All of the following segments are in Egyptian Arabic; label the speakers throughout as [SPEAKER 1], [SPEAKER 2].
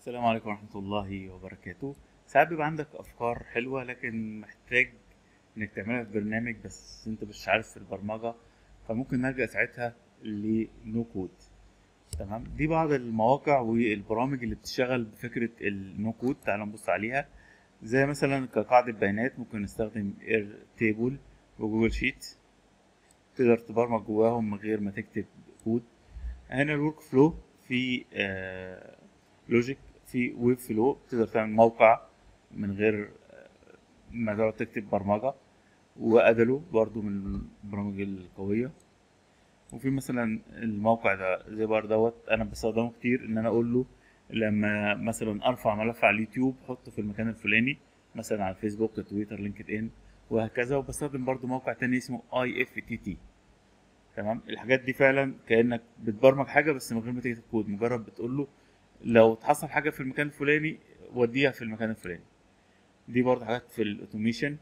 [SPEAKER 1] السلام عليكم ورحمة الله وبركاته ساعات بيبقى عندك أفكار حلوة لكن محتاج إنك تعملها في برنامج بس أنت مش عارف في البرمجة فممكن نلجأ ساعتها لنو كود تمام دي بعض المواقع والبرامج اللي بتشتغل بفكرة النو كود تعال نبص عليها زي مثلا كقاعدة بيانات ممكن نستخدم اير تيبل وجوجل شيت تقدر تبرمج جواهم من غير ما تكتب كود هنا الورك فلو في آه لوجيك في ويب فلو تقدر تعمل موقع من غير ما تقعد تكتب برمجة وأدلو برضو من البرامج القوية وفي مثلا الموقع ده زي بار دوت أنا بستخدمه كتير إن أنا أقول له لما مثلا أرفع ملف على اليوتيوب حطه في المكان الفلاني مثلا على الفيسبوك تويتر لينكد إن وهكذا وبستخدم برضو موقع تاني اسمه اي اف تي تي تمام الحاجات دي فعلا كانك بتبرمج حاجه بس من غير ما تكتب كود مجرد بتقول له لو تحصل حاجه في المكان الفلاني وديها في المكان الفلاني دي برضه حاجات في الاوتوميشن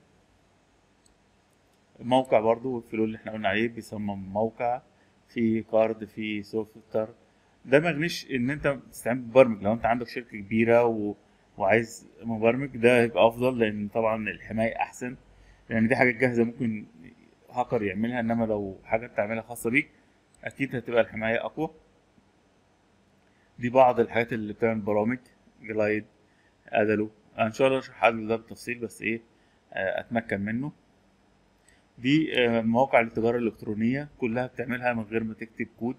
[SPEAKER 1] موقع برضه الفلو اللي احنا قلنا عليه بيصمم موقع في كارد في سوفت وير ده ما يغنيش ان انت تستعين بمبرمج لو انت عندك شركه كبيره و... وعايز مبرمج ده هيبقى افضل لان طبعا الحمايه احسن لان دي حاجه جاهزه ممكن هاكر يعملها انما لو حاجه تعملها خاصه بيك اكيد هتبقى الحمايه اقوى دي بعض الحاجات اللي بتعمل برامج جلايد ادلو ان شاء الله اشرح ادلو ده بالتفصيل بس ايه اتمكن منه دي مواقع التجاره الالكترونيه كلها بتعملها من غير ما تكتب كود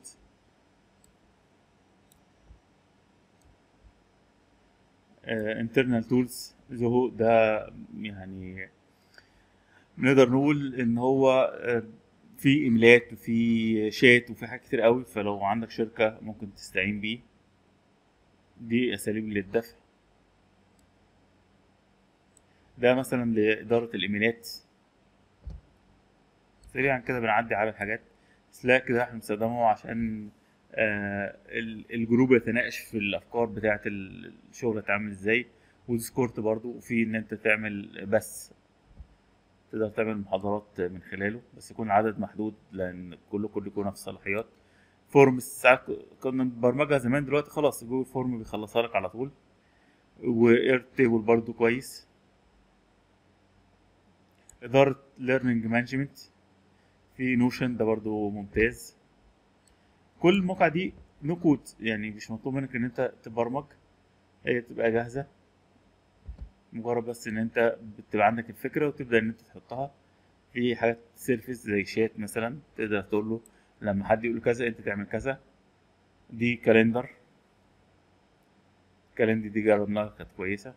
[SPEAKER 1] انترنال تولز زهو ده يعني نقدر نقول ان هو في ايميلات وفي شات وفي حاجات كتير قوي فلو عندك شركة ممكن تستعين بيه دي اساليب للدفع ده مثلا لإدارة الإيميلات سريعا كده بنعدي على الحاجات سلاك ده احنا بنستخدمه عشان آه الجروب يتناقش في الأفكار بتاعة الشغل هتعمل ازاي وديسكورد برضو وفي إن أنت تعمل بس تقدر تعمل محاضرات من خلاله بس يكون العدد محدود لان كله كله يكون نفس الصلاحيات فورم ساعات كنا برمجة زمان دلوقتي خلاص جوجل فورم بيخلصها لك على طول واير تيبل برضو كويس إدارة ليرنينج مانجمنت في نوشن ده برضو ممتاز كل المواقع دي نو كود يعني مش مطلوب منك ان انت تبرمج هي تبقى جاهزة مجرد بس ان انت بتبقى عندك الفكره وتبدا ان انت تحطها في حاجات سيرفيس زي شات مثلا تقدر تقول له لما حد يقول كذا انت تعمل كذا دي كالندر كالندر دي جربناها كانت كويسه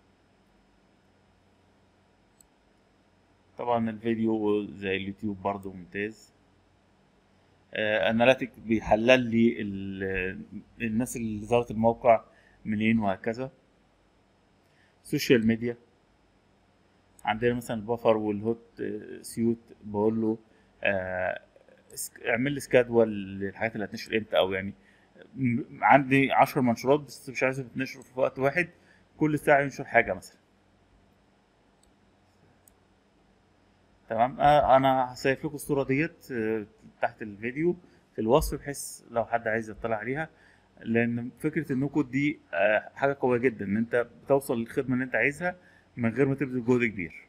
[SPEAKER 1] طبعا الفيديو زي اليوتيوب برضو ممتاز اناليتيك بيحلل لي الناس اللي زارت الموقع منين وهكذا سوشيال ميديا عندنا مثلا البفر والهوت سيوت بقول له آه اعمل لي سكادول للحاجات اللي هتنشر امتى او يعني عندي عشر منشورات بس مش عايز تنشر في وقت واحد كل ساعة ينشر حاجة مثلا تمام آه انا هسيف لكم الصورة ديت آه تحت الفيديو في الوصف بحيث لو حد عايز يطلع عليها لان فكره النو كود دي حاجه قويه جدا ان انت بتوصل للخدمه اللي انت عايزها من غير ما تبذل جهد كبير